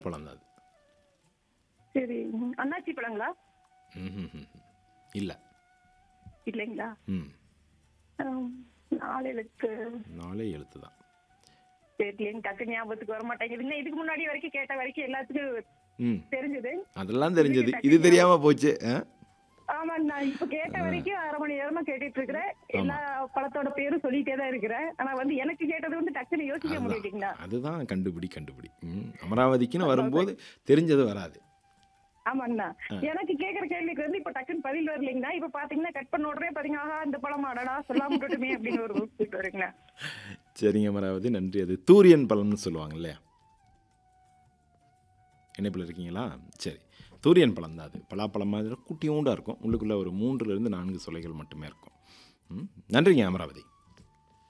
பழம் தான் அது சரி அண்ணாச்சி பழங்களா ம்ஹும்ஹும். இல்ல இல்லைங்களா ம் ஆம், நாலு எழுத்து நாலே எழுத்து தான் தெரியலைங்க டக்கு ஞாபகத்துக்கு வர மாட்டேங்குதுங்க இதுக்கு முன்னாடி வரைக்கும் கேட்ட வரைக்கும் எல்லாத்துக்கும் ம் தெரிஞ்சது அதெல்லாம் தெரிஞ்சது இது தெரியாம போச்சு ஆ? ஆமா நான் இப்ப கேட்ட வரைக்கும் அரை மணி நேரமா கேட்டுட்டு இருக்கிறேன் எல்லா பழத்தோட பேரும் சொல்லிட்டே தான் இருக்கிறேன் ஆனா வந்து எனக்கு கேட்டது வந்து டக்குன்னு யோசிக்க முடியலீங்களா அதுதான் கண்டுபிடி கண்டுபிடி ம் அமராவதிக்குன்னு வரும்போது தெரிஞ்சது வராது ஆமாண்ணா எனக்கு கேக்குற கேள்விக்கு வந்து இப்ப டக்குன்னு பதில் வரலைங்களா இப்ப பாத்தீங்கன்னா கட் பண்ண உடனே பாத்தீங்கன்னா ஆஹா இந்த பழம் அடடா சொல்லாம விட்டுட்டுமே அப்படின்னு ஒரு கூப்பிட்டு வருங்களா சரிங்க அமராவதி நன்றி அது தூரியன் பழம்னு சொல்லுவாங்க இல்லையா இணைப்பில் இருக்கீங்களா சரி தூரியன் பழம் தான் அது பலாப்பழம் மாதிரி குட்டியூண்டாக இருக்கும் உள்ளுக்குள்ளே ஒரு மூன்றுலேருந்து நான்கு சுளைகள் மட்டுமே இருக்கும் ம் நன்றிங்க அமராவதி